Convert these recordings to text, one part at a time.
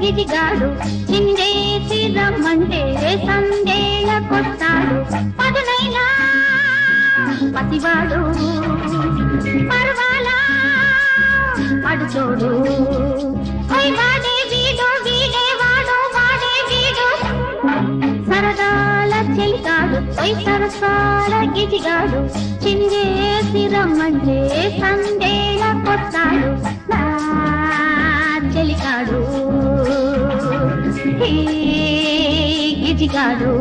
గిజిగాడు చిందేసి రమ్మంటే సందేళకొస్తాడు పదునైనా పసివాడు పర్వాలా పడుచోడు ఓయ్ వాడే వీడు వీడే వాడు వాడే వీడు సరదాల చెలికాడు ఓయ్ సరసాల గిజిగాడు చిందేసి రమ్మంటే సందేళ కొట్టాడు నా చెలికాడు హే గిజిగాడు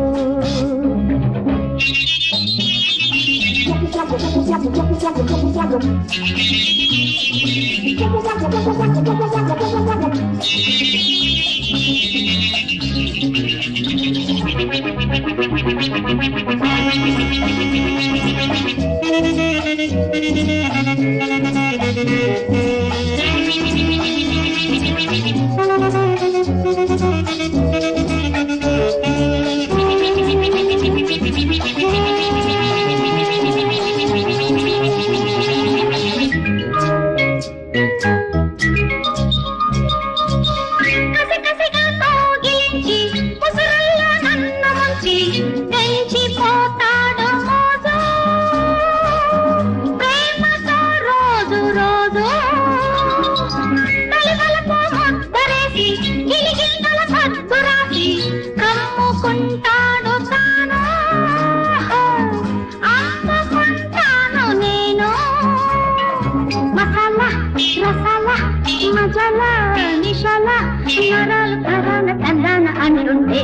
కసికసిగా కౌగిలించి ముసురుల్లో నన్ను ముంచి పెంచిపోతాడు మోజు ప్రేమతో రోజు రోజు తలివలకు ముద్దరేసి గిలిగిలితల పద్దు రాసి కమ్ముకుంటాడు తాను అమ్ముకుంటాను నేను మసాలా రసాలా మజాలా నిషాలా నరాలు తరాల తందాన అంటుంటే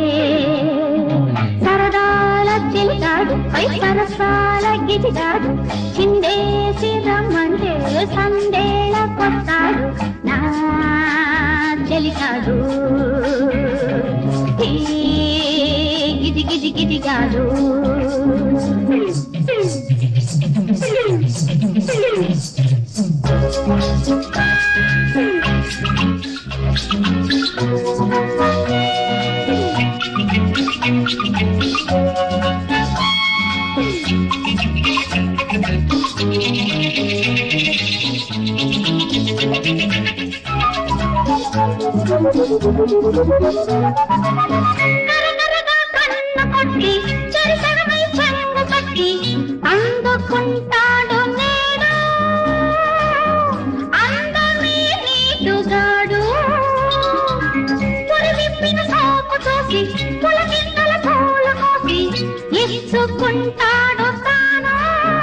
సరదాల చెలిగాడు పై సరసాల గిజిగాడు చిందేసి రమ్మంటే సందేళ కొట్టాడు నా చెలిగాడు ఈ గిజి గిజి గిజిగాడు కరకరగా కన్ను కొట్టి చెరిసగమై చెంగు కట్టి అందుకుంటాడు నేడు అందమే నీటుగాడు పురివిప్పిన సోపు చూసి పులకింతల పూలు కోసి ఇచ్చుకుంటాడు తాను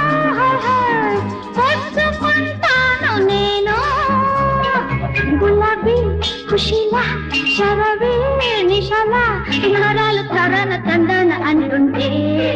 పుచ్చుకుంటాను నేను గులాబీ ఖుషిలా శరవే నిషాల నరాలు తరన తందన అంటుంటే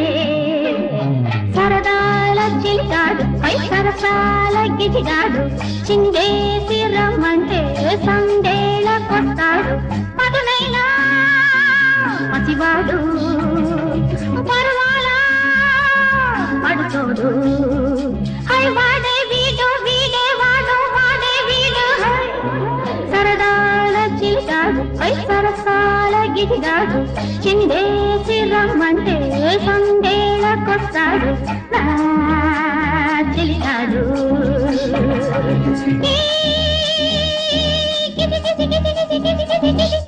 సరదాల చిలిగాడు పై సరసాల గిజిగాడు చిందేసి రమ్మంటే సందేళ కొట్టాడు పదునైనా పసివాడు పర్వాలా పడుతోడు హై వాడే వీడు వీడే వాడు వాడే వీడు హై సరదాల చిలిగాడు పై సరసాల గిజిగాడు చిందేసి రమ్మంటే సందేళ కొస్తాడు నా చిలిగాడు ఈ గిజి గిజి గిజి గిజి గిజి గిజి గిజి